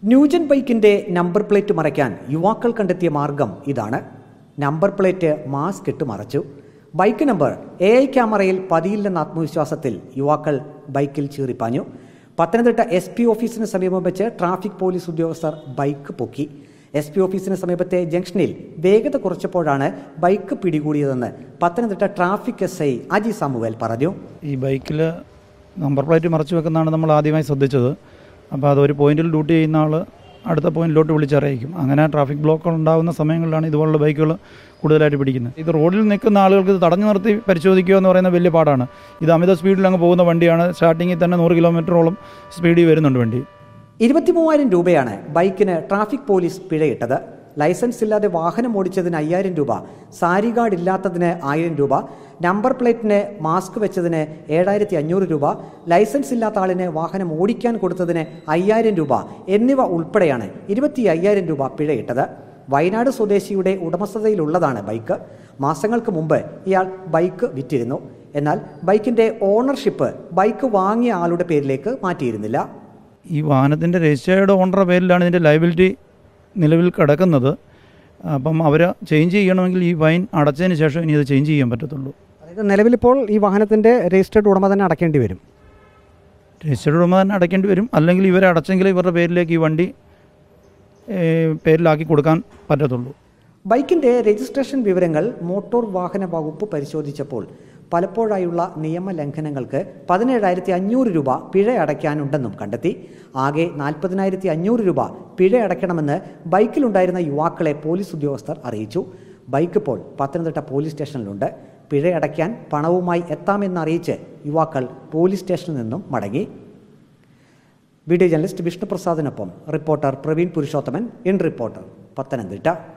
new gen ബൈക്കിന്റെ number plate മറയ്ക്കാൻ യുവാക്കൾ കണ്ടെത്തിയ മാർഗം ഇതാണ് നമ്പർ പ്ലേറ്റ് മാസ്ക് ഇട്ട് മറച്ചു ബൈക്ക് നമ്പർ എ ഐ ക്യാമറയിൽ പതിയില്ലെന്ന ആത്മവിശ്വാസത്തിൽ യുവാക്കൾ ബൈക്കിൽ ചീറിപ്പാഞ്ഞു പത്തനംതിട്ട എസ് പി ഓഫീസിന് സമീപം വെച്ച് ട്രാഫിക് പോലീസ് ഉദ്യോഗസ്ഥർ ബൈക്ക് പൊക്കി എസ് പി ഓഫീസിന് സമീപത്തെ ജംഗ്ഷനിൽ വേഗത കുറച്ചപ്പോഴാണ് ബൈക്ക് പിടികൂടിയതെന്ന് Pathanamthitta traffic S I Aji Samuel പറഞ്ഞു ഈ ബൈക്കിൽ നമ്പർ പ്ലേറ്റ് മറച്ചു വെക്കുന്നതാണ് നമ്മൾ ആദ്യമായി ശ്രദ്ധിച്ചത് അപ്പോൾ അത് ഒരു പോയിന്റിൽ ഡ്യൂട്ടി ചെയ്യുന്ന ആൾ അടുത്ത പോയിന്റിലോട്ട് വിളിച്ചറിയിക്കും അങ്ങനെ ട്രാഫിക് ബ്ലോക്കുകൾ ഉണ്ടാകുന്ന സമയങ്ങളിലാണ് ഇതുപോലുള്ള ബൈക്കുകൾ കൂടുതലായിട്ട് പിടിക്കുന്നത് ഇത് റോഡിൽ നിൽക്കുന്ന ആളുകൾക്ക് ഇത് തടഞ്ഞു നിർത്തി പരിശോധിക്കുക എന്ന് പറയുന്നത് വലിയ പാടാണ് ഇത് അമിത സ്പീഡിൽ അങ്ങ് പോകുന്ന വണ്ടിയാണ് സ്റ്റാർട്ടിങ്ങിൽ തന്നെ നൂറ് കിലോമീറ്ററോളം സ്പീഡിൽ വരുന്നുണ്ട് വണ്ടി ഇരുപത്തിമൂവായിരം രൂപയാണ് ബൈക്കിന് ട്രാഫിക് പോലീസ് പിഴയിട്ടത് ലൈസൻസ് ഇല്ലാതെ വാഹനം ഓടിച്ചതിന് അയ്യായിരം രൂപ സാരി കാർഡ് ഇല്ലാത്തതിന് ആയിരം രൂപ നമ്പർ പ്ലേറ്റിന് മാസ്ക് വെച്ചതിന് ഏഴായിരത്തി അഞ്ഞൂറ് രൂപ ലൈസൻസ് ഇല്ലാത്ത ആളിന് വാഹനം ഓടിക്കാൻ കൊടുത്തതിന് അയ്യായിരം രൂപ എന്നിവ ഉൾപ്പെടെയാണ് ഇരുപത്തി അയ്യായിരം രൂപ പിഴയിട്ടത് വയനാട് സ്വദേശിയുടെ ഉടമസ്ഥതയിലുള്ളതാണ് ബൈക്ക് മാസങ്ങൾക്ക് മുമ്പ് ഇയാൾ ബൈക്ക് വിറ്റിരുന്നു എന്നാൽ ബൈക്കിന്റെ ഓണർഷിപ്പ് ബൈക്ക് വാങ്ങിയ ആളുടെ പേരിലേക്ക് മാറ്റിയിരുന്നില്ല ഈ വാഹനത്തിൻ്റെ രജിസ്റ്റേർഡ് ഓണറുടെ പേരിലാണ് ഇതിൻ്റെ ലയബിലിറ്റി നിലവിൽ കിടക്കുന്നത് അപ്പം അവർ ചേഞ്ച് ചെയ്യണമെങ്കിൽ ഈ ഫൈൻ അടച്ചതിന് ശേഷം ഇനി അത് ചേഞ്ച് ചെയ്യാൻ പറ്റത്തുള്ളൂ അതായത് നിലവിലിപ്പോൾ ഈ വാഹനത്തിൻ്റെ രജിസ്റ്റേർഡ് ഉടമ തന്നെ അടയ്ക്കേണ്ടി വരും രജിസ്റ്റേർഡ് ഉടമ തന്നെ അടയ്ക്കേണ്ടി വരും അല്ലെങ്കിൽ ഇവരെ അടച്ചെങ്കിൽ ഇവരുടെ പേരിലേക്ക് ഈ വണ്ടി ഏഹ്, പേരിലാക്കി കൊടുക്കാൻ പറ്റത്തുള്ളൂ ബൈക്കിന്റെ രജിസ്ട്രേഷൻ വിവരങ്ങൾ മോട്ടോർ വാഹന വകുപ്പ് പരിശോധിച്ചപ്പോൾ പലപ്പോഴായുള്ള നിയമലംഘനങ്ങൾക്ക് പതിനേഴായിരത്തി അഞ്ഞൂറ് രൂപ പിഴ അടയ്ക്കാനുണ്ടെന്നും കണ്ടെത്തി ആകെ നാൽപ്പതിനായിരത്തി അഞ്ഞൂറ് രൂപ പിഴ അടയ്ക്കണമെന്ന് ബൈക്കിലുണ്ടായിരുന്ന യുവാക്കളെ പോലീസ് ഉദ്യോഗസ്ഥർ അറിയിച്ചു ബൈക്ക് ഇപ്പോൾ പത്തനംതിട്ട പോലീസ് സ്റ്റേഷനിലുണ്ട് പിഴ അടയ്ക്കാൻ പണവുമായി എത്താമെന്നറിയിച്ച് യുവാക്കൾ പോലീസ് സ്റ്റേഷനിൽ നിന്നും മടങ്ങി വീഡിയോ ജേർണലിസ്റ്റ് വിഷ്ണുപ്രസാദിനൊപ്പം reporter Praveen Purushothaman in reporter Pathanamthitta